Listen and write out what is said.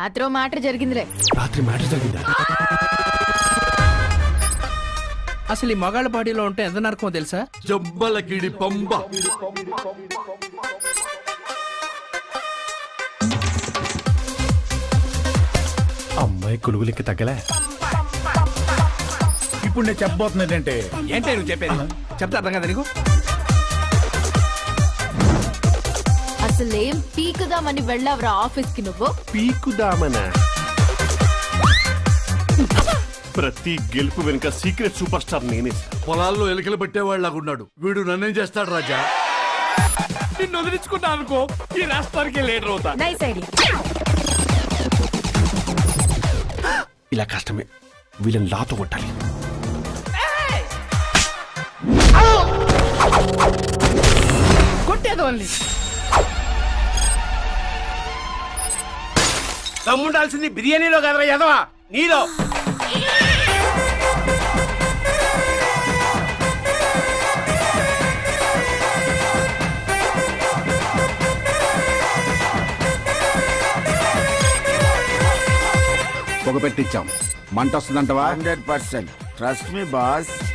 రాత్రో matter జరిగిందిలే రాత్రి matter జరిగిందా అసలు ఈ మగాళ్ళ బాడీలో ఉంటే ఎంత నరకమో తెలుసా జబ్బలకిడి పంబ అమ్మాయి కొలుగులకి తగ్గలే ఇప్పుడు నేను చెప్పబోతున్నది ఏంటంటే ఏంటే నువ్వు చెప్పేది చెప్తే అర్థం కదా నీకు అసలేం పీకుదామని వెళ్ళావురా ఆఫీస్ కి నువ్వు పీకుదామనా ప్రతి గెలుపు వెనుక సీక్రెట్ సూపర్ స్టార్ నేనే సార్. పొలాల్లో ఎలికలు పెట్టేవాళ్ళగున్నాడు వీడు నన్నేం చేస్తాడు రాజా నిన్ను వదిలించుకున్నా అనుకో ఈ రాష్ట్రానికి లీడర్ అవుతా నైస్ ఐడియా ఇలా కష్టమే వీళ్ళని లాతో కొట్టాలి కొట్టేది ఓన్లీ దమ్ముండాల్సింది బిర్యానీలో కదరా యదవా నీలో పొగ పెట్టించాం మంట వస్తుందంటవా hundred percent trust me boss